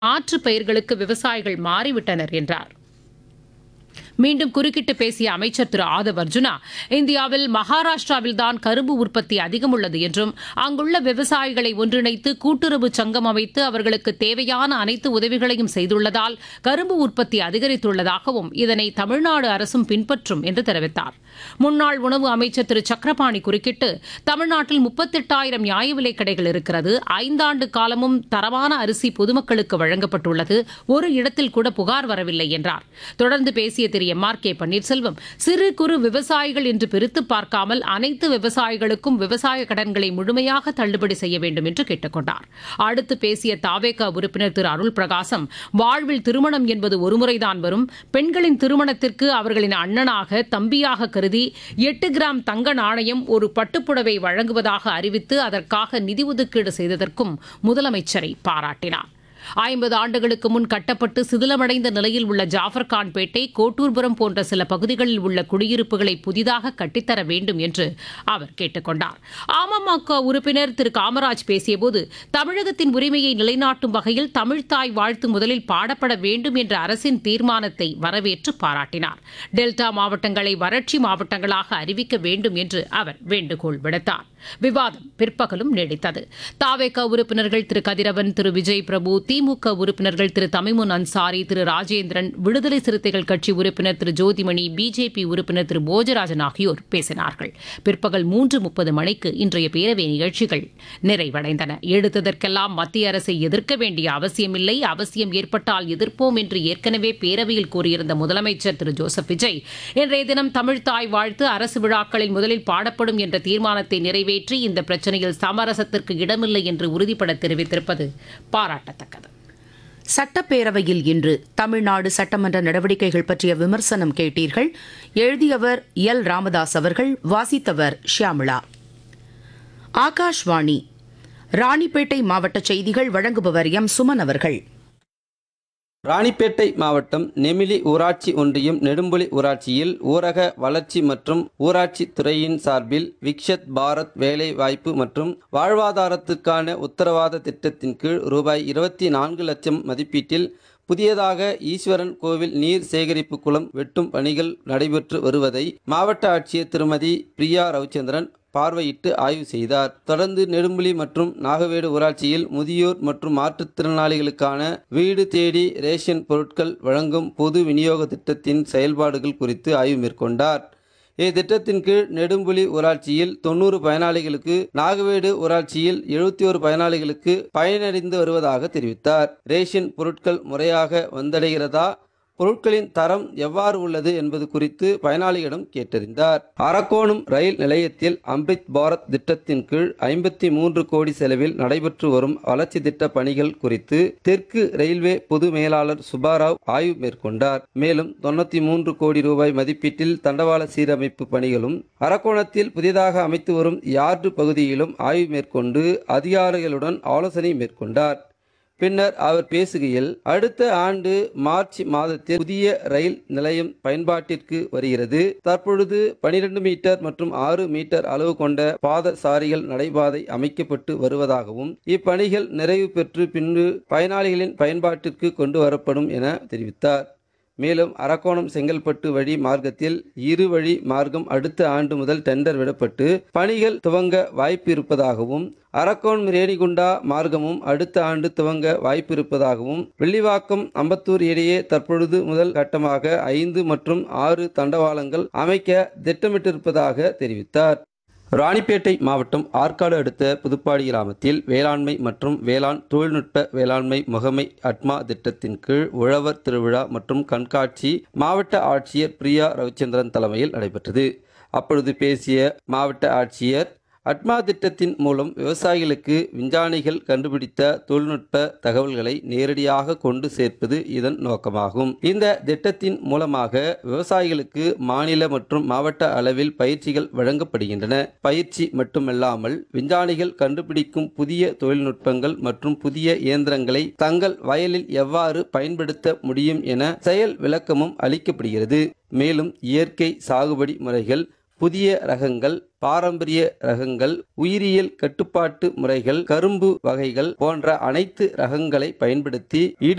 மாற்று பயிர்களுக்கு விவசாயிகள் மாறிவிட்டனர் என்றார் மீண்டும் குறுக்கிட்டு பேசிய அமைச்சர் திரு ஆதவ் அர்ஜுனா இந்தியாவில் மகாராஷ்டிராவில்தான் கரும்பு உற்பத்தி அதிகம் உள்ளது என்றும் அங்குள்ள விவசாயிகளை ஒன்றிணைத்து கூட்டுறவு சங்கம் அமைத்து அவர்களுக்கு தேவையான அனைத்து உதவிகளையும் செய்துள்ளதால் கரும்பு உற்பத்தி அதிகரித்துள்ளதாகவும் இதனை தமிழ்நாடு அரசும் பின்பற்றும் என்று தெரிவித்தார் முன்னாள் உணவு அமைச்சர் திரு சக்கரபாணி குறுக்கிட்டு தமிழ்நாட்டில் முப்பத்தெட்டாயிரம் நியாய விலைக் கடைகள் இருக்கிறது ஐந்தாண்டு காலமும் தரமான அரிசி பொதுமக்களுக்கு வழங்கப்பட்டுள்ளது ஒரு இடத்தில் கூட புகார் வரவில்லை என்றார் தொடர்ந்து பேசிய Thiru M R K Panneerselvam சிறு குறு விவசாயிகள் என்று பிரித்து பார்க்காமல் அனைத்து விவசாயிகளுக்கும் விவசாய கடன்களை முழுமையாக தள்ளுபடி செய்ய வேண்டும் என்று கேட்டுக் கொண்டார் அடுத்து பேசிய தாவேகா உறுப்பினர் திரு அருள் பிரகாசம் வாழ்வில் திருமணம் என்பது ஒருமுறைதான் வரும் பெண்களின் திருமணத்திற்கு அவர்களின் அண்ணனாக தம்பியாக கருதி எட்டு கிராம் தங்க நாணயம் ஒரு பட்டுப்புடவை வழங்குவதாக அறிவித்து அதற்காக நிதி ஒதுக்கீடு செய்ததற்கும் முதலமைச்சரை பாராட்டினார் ஐம்பது ஆண்டுகளுக்கு முன் கட்டப்பட்டு சிதிலமடைந்த நிலையில் உள்ள ஜாஃபர்கான் பேட்டை கோட்டூர்புரம் போன்ற சில பகுதிகளில் உள்ள குடியிருப்புகளை புதிதாக கட்டித்தர வேண்டும் என்று அவர் கேட்டுக் கொண்டார் அமமுக உறுப்பினர் திரு காமராஜ் பேசியபோது தமிழகத்தின் உரிமையை நிலைநாட்டும் வகையில் தமிழ்தாய் வாழ்த்து முதலில் பாடப்பட வேண்டும் என்ற அரசின் தீர்மானத்தை வரவேற்று பாராட்டினார் டெல்டா மாவட்டங்களை வறட்சி மாவட்டங்களாக அறிவிக்க வேண்டும் என்று அவர் வேண்டுகோள் விடுத்தார் விவாதம் பிற்பகலும் நீடித்தது தாவேக உறுப்பினர்கள் திரு கதிரவன் திரு விஜய் பிரபு திமுக உறுப்பினர்கள் திரு தமிமுன் அன்சாரி திரு ராஜேந்திரன் விடுதலை சிறுத்தைகள் கட்சி உறுப்பினர் திரு ஜோதிமணி பிஜேபி உறுப்பினர் திரு போஜராஜன் ஆகியோர் பேசினார்கள் பிற்பகல் மூன்று முப்பது மணிக்கு இன்றைய பேரவை நிகழ்ச்சிகள் நிறைவடைந்தன எடுத்ததற்கெல்லாம் மத்திய அரசை எதிர்க்க வேண்டிய அவசியமில்லை அவசியம் ஏற்பட்டால் எதிர்ப்போம் என்று ஏற்கனவே பேரவையில் கூறியிருந்த முதலமைச்சர் திரு ஜோசப் விஜய் இன்றைய தினம் தமிழ்தாய் வாழ்த்து அரசு விழாக்களில் முதலில் பாடப்படும் என்ற தீர்மானத்தை நிறைவேற்றி இந்த பிரச்சனையில் சமரசத்திற்கு இடமில்லை என்று உறுதிபட தெரிவித்திருப்பது பாராட்டத்தக்கது சட்டப்பேரவையில் இன்று தமிழ்நாடு சட்டமன்ற நடவடிக்கைகள் பற்றிய விமர்சனம் கேட்டீர்கள் எழுதியவர் எல் ராமதாஸ் அவர்கள் வாசித்தவர் ஷியாமிளா ஆகாஷ்வாணி ராணிப்பேட்டை மாவட்ட செய்திகள் வழங்குபவர் எம் சுமன் அவர்கள் ராணிப்பேட்டை மாவட்டம் நெமிலி ஊராட்சி ஒன்றியம் நெடும்புலி ஊராட்சியில் ஊரக வளர்ச்சி மற்றும் ஊராட்சி துறையின் சார்பில் விக்ஷத் பாரத் வேலை வாய்ப்பு மற்றும் வாழ்வாதாரத்துக்கான உத்தரவாத திட்டத்தின் கீழ் ரூபாய் இருபத்தி நான்கு லட்சம் மதிப்பீட்டில் புதியதாக ஈஸ்வரன் கோவில் நீர் சேகரிப்பு குளம் வெட்டும் பணிகள் நடைபெற்று வருவதை மாவட்ட ஆட்சியர் திருமதி பிரியா ரவிச்சந்திரன் பார்வையிட்டு ஆய்வு செய்தார் தொடர்ந்து நெடும்புலி மற்றும் நாகவேடு ஊராட்சியில் முதியோர் மற்றும் மாற்றுத்திறனாளிகளுக்கான வீடு தேடி ரேஷன் பொருட்கள் வழங்கும் பொது விநியோக திட்டத்தின் செயல்பாடுகள் குறித்து ஆய்வு மேற்கொண்டார் இத்திட்டத்தின் கீழ் நெடும்புலி ஊராட்சியில் தொண்ணூறு பயனாளிகளுக்கு நாகவேடு ஊராட்சியில் எழுபத்தி ஒரு பயனாளிகளுக்கு பயனடைந்து வருவதாக தெரிவித்தார் ரேஷன் பொருட்கள் முறையாக வந்தடைகிறதா பொருட்களின் தரம் எவ்வாறு உள்ளது என்பது குறித்து பயனாளிகளிடம் கேட்டறிந்தார் அரக்கோணம் ரயில் நிலையத்தில் அம்ரித் பாரத் திட்டத்தின் கீழ் ஐம்பத்தி மூன்று கோடி செலவில் நடைபெற்று வரும் வளர்ச்சி திட்ட பணிகள் குறித்து தெற்கு ரயில்வே பொது மேலாளர் சுபாராவ் ஆய்வு மேற்கொண்டார் மேலும் தொண்ணூத்தி மூன்று கோடி ரூபாய் மதிப்பீட்டில் தண்டவாள சீரமைப்பு பணிகளும் அரக்கோணத்தில் புதிதாக அமைத்து வரும் யார்டு பகுதியிலும் ஆய்வு மேற்கொண்டு அதிகாரிகளுடன் ஆலோசனை மேற்கொண்டார் பின்னர் அவர் பேசுகையில் அடுத்த ஆண்டு மார்ச் மாதத்தில் புதிய ரயில் நிலையம் பயன்பாட்டிற்கு வருகிறது தற்பொழுது 12 மீட்டர் மற்றும் ஆறு மீட்டர் அளவு கொண்ட பாதசாரிகள் நடைபாதை அமைக்கப்பட்டு வருவதாகவும் இப்பணிகள் நிறைவு பெற்று பின்பு பயனாளிகளின் பயன்பாட்டிற்கு கொண்டு வரப்படும் என தெரிவித்தார் மேலும் அரக்கோணம் செங்கல்பட்டு வழி மார்க்கத்தில் இரு வழி மார்க்கம் அடுத்த ஆண்டு முதல் டெண்டர் விடப்பட்டு பணிகள் துவங்க வாய்ப்பு இருப்பதாகவும் அரக்கோணம் ரேணிகுண்டா மார்க்கமும் அடுத்த ஆண்டு துவங்க வாய்ப்பு இருப்பதாகவும் வெள்ளிவாக்கம் அம்பத்தூர் இடையே தற்பொழுது முதல் கட்டமாக ஐந்து மற்றும் ஆறு தண்டவாளங்கள் அமைக்க திட்டமிட்டிருப்பதாக தெரிவித்தார் ராணிப்பேட்டை மாவட்டம் ஆற்காடு அடுத்த புதுப்பாடி கிராமத்தில் வேளாண்மை மற்றும் வேளாண் தொழில்நுட்ப வேளாண்மை முகமை அட்மா திட்டத்தின் கீழ் உழவர் திருவிழா மற்றும் கண்காட்சி மாவட்ட ஆட்சியர் பிரியா ரவிச்சந்திரன் தலைமையில் நடைபெற்றது அப்பொழுது பேசிய மாவட்ட ஆட்சியர் அட்மா திட்டத்தின் மூலம் விவசாயிகளுக்கு விஞ்ஞானிகள் கண்டுபிடித்த தொழில்நுட்ப தகவல்களை நேரடியாக கொண்டு சேர்ப்பது இதன் நோக்கமாகும் இந்த திட்டத்தின் மூலமாக விவசாயிகளுக்கு மாநில மற்றும் மாவட்ட அளவில் பயிற்சிகள் வழங்கப்படுகின்றன பயிற்சி மட்டுமல்லாமல் விஞ்ஞானிகள் கண்டுபிடிக்கும் புதிய தொழில்நுட்பங்கள் மற்றும் புதிய இயந்திரங்களை தங்கள் வயலில் எவ்வாறு பயன்படுத்த முடியும் என செயல் விளக்கமும் அளிக்கப்படுகிறது மேலும் இயற்கை சாகுபடி முறைகள் புதிய ரகங்கள் பாரம்பரிய ரகங்கள் உயிரியல் கட்டுப்பாட்டு முறைகள் கரும்பு வகைகள் போன்ற அனைத்து ரகங்களை பயன்படுத்தி ஈடு